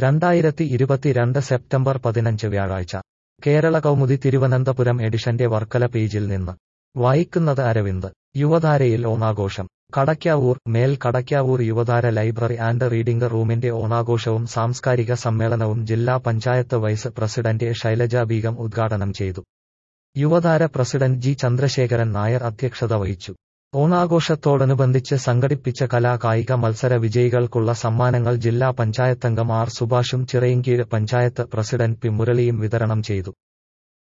രണ്ടായിരത്തി ഇരുപത്തിരണ്ട് സെപ്റ്റംബർ പതിനഞ്ച് വ്യാഴാഴ്ച കേരള കൗമുദി തിരുവനന്തപുരം എഡിഷന്റെ വർക്കല പേജിൽ നിന്ന് വായിക്കുന്നത് അരവിന്ദ് യുവതാരയിൽ ഓണാഘോഷം കടയ്ക്കാവൂർ മേൽ Kadakkavoor Yuvathara library and reading റൂമിന്റെ ഓണാഘോഷവും സാംസ്കാരിക സമ്മേളനവും ജില്ലാ പഞ്ചായത്ത് വൈസ് പ്രസിഡന്റ് ശൈലജ ബീഗം ഉദ്ഘാടനം ചെയ്തു യുവതാര പ്രസിഡന്റ് ജി ചന്ദ്രശേഖരൻ നായർ അധ്യക്ഷത വഹിച്ചു ഓണാഘോഷത്തോടനുബന്ധിച്ച് സംഘടിപ്പിച്ച കലാ കായിക മത്സര വിജയികൾക്കുള്ള സമ്മാനങ്ങൾ ജില്ലാ പഞ്ചായത്തംഗം ആർ സുഭാഷും ചിറയിൻകീഴ് പഞ്ചായത്ത് പ്രസിഡന്റ് പി മുരളിയും വിതരണം ചെയ്തു